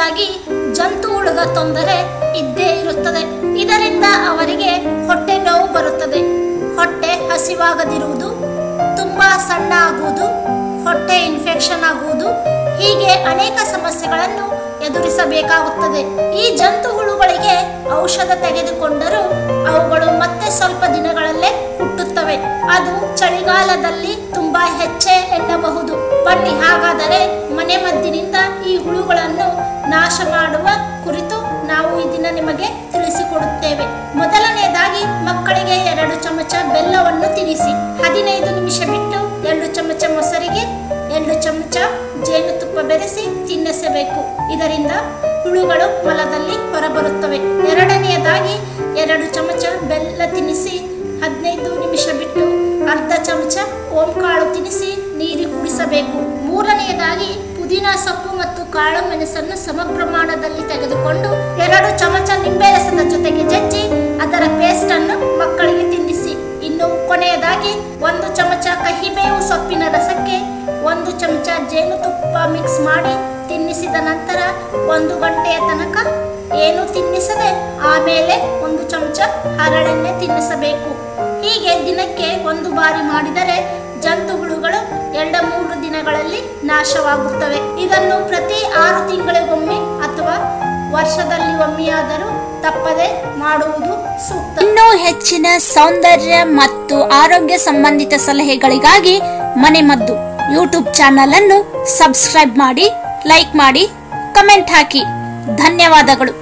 ಹೆಚ್ಚಾಗಿ ಜಂತು ಹುಳದ ತೊಂದರೆ ಇದ್ದೇ ಇರುತ್ತದೆ ಇದರಿಂದ ಅವರಿಗೆ ಹೊಟ್ಟೆ ನೋವು ಬರುತ್ತದೆ ಹೊಟ್ಟೆ ಹಸಿವಾಗದಿರುವುದು ತುಂಬಾ ಸಣ್ಣ ಆಗುವುದು ಹೊಟ್ಟೆ ಇನ್ಫೆಕ್ಷನ್ ಆಗುವುದು ಹೀಗೆ ಅನೇಕ ಸಮಸ್ಯೆಗಳನ್ನು ಎದುರಿಸಬೇಕಾಗುತ್ತದೆ ಈ ಜಂತು ಹುಳುಗಳಿಗೆ ಔಷಧ ತೆಗೆದುಕೊಂಡರೂ ಅವುಗಳು ಮತ್ತೆ ಸ್ವಲ್ಪ ದಿನಗಳಲ್ಲೇ ಹುಟ್ಟುತ್ತವೆ ಅದು ಚಳಿಗಾಲದಲ್ಲಿ ತುಂಬಾ ಹೆಚ್ಚೆ ಎನ್ನಬಹುದು ಬನ್ನಿ ಹಾಗಾದರೆ ಮನೆ ಮದ್ದಿನಿಂದ ಈ ಹುಳುಗಳನ್ನು ನಾಶ ಮಾಡುವ ಕುರಿತು ನಾವು ಈ ದಿನ ನಿಮಗೆ ತಿಳಿಸಿಕೊಡುತ್ತೇವೆ ಮೊದಲನೆಯದಾಗಿ ಮಕ್ಕಳಿಗೆ ಎರಡು ಚಮಚ ಬೆಲ್ಲವನ್ನು ತಿನ್ನಿಸಿ ಹದಿನೈದು ನಿಮಿಷ ಬಿಟ್ಟು ಎರಡು ಚಮಚ ಮೊಸರಿಗೆ ಎರಡು ಚಮಚ ಜೇನುತುಪ್ಪ ಬೆರೆಸಿ ತಿನ್ನಿಸಬೇಕು ಇದರಿಂದ ಹುಳುಗಳು ಮಲದಲ್ಲಿ ಹೊರಬರುತ್ತವೆ ಎರಡನೆಯದಾಗಿ ಎರಡು ಚಮಚ ಬೆಲ್ಲ ತಿನ್ನಿಸಿ ಹದಿನೈದು ನಿಮಿಷ ಬಿಟ್ಟು ಅರ್ಧ ಚಮಚ ಓಂಕಾಳು ತಿನ್ನಿಸಿ ನೀರು ಕುಡಿಸಬೇಕು ಮೂರನೆಯದಾಗಿ ಪುದೀನ ಸೊಪ್ಪು ಮತ್ತು ಕಾಳು ಮೆಣಸನ್ನು ಸಮ ಪ್ರಮಾಣದಲ್ಲಿ ತೆಗೆದುಕೊಂಡು ಎರಡು ಚಮಚ ನಿಂಬೆ ರಸದ ಜೊತೆಗೆ ಜಜ್ಜಿ ಅದರ ಪೇಸ್ಟ್ ಅನ್ನು ಮಕ್ಕಳಿಗೆ ತಿನ್ನಿಸಿ ಇನ್ನು ಕೊನೆಯದಾಗಿ ಒಂದು ಚಮಚ ಕಹಿಬೇವು ಸೊಪ್ಪಿನ ರಸಕ್ಕೆ ಒಂದು ಚಮಚ ಜೇನುತುಪ್ಪ ಮಿಕ್ಸ್ ಮಾಡಿ ತಿನ್ನಿಸಿದ ನಂತರ ಒಂದು ಗಂಟೆಯ ತನಕ ಏನು ತಿನ್ನಿಸದೆ ಆಮೇಲೆ ಒಂದು ಚಮಚ ಹರಳೆಣ್ಣೆ ತಿನ್ನಿಸಬೇಕು ಹೀಗೆ ದಿನಕ್ಕೆ ಒಂದು ಬಾರಿ ಮಾಡಿದರೆ ಜಂತುಹುಳುಗಳು ಎರಡು ಮೂರು ದಿನಗಳಲ್ಲಿ ನಾಶವಾಗುತ್ತವೆ ಇದನ್ನು ಪ್ರತಿ ಆರು ತಿಂಗಳಿಗೊಮ್ಮೆ ಅಥವಾ ವರ್ಷದಲ್ಲಿ ಒಮ್ಮೆಯಾದರೂ ತಪ್ಪದೆ ಮಾಡುವುದು ಸೂಕ್ತ ಇನ್ನೂ ಹೆಚ್ಚಿನ ಸೌಂದರ್ಯ ಮತ್ತು ಆರೋಗ್ಯ ಸಂಬಂಧಿತ ಸಲಹೆಗಳಿಗಾಗಿ ಮನೆಮದ್ದು ಯೂಟ್ಯೂಬ್ ಚಾನಲ್ ಅನ್ನು ಸಬ್ಸ್ಕ್ರೈಬ್ ಮಾಡಿ ಲೈಕ್ ಮಾಡಿ ಕಮೆಂಟ್ ಹಾಕಿ ಧನ್ಯವಾದಗಳು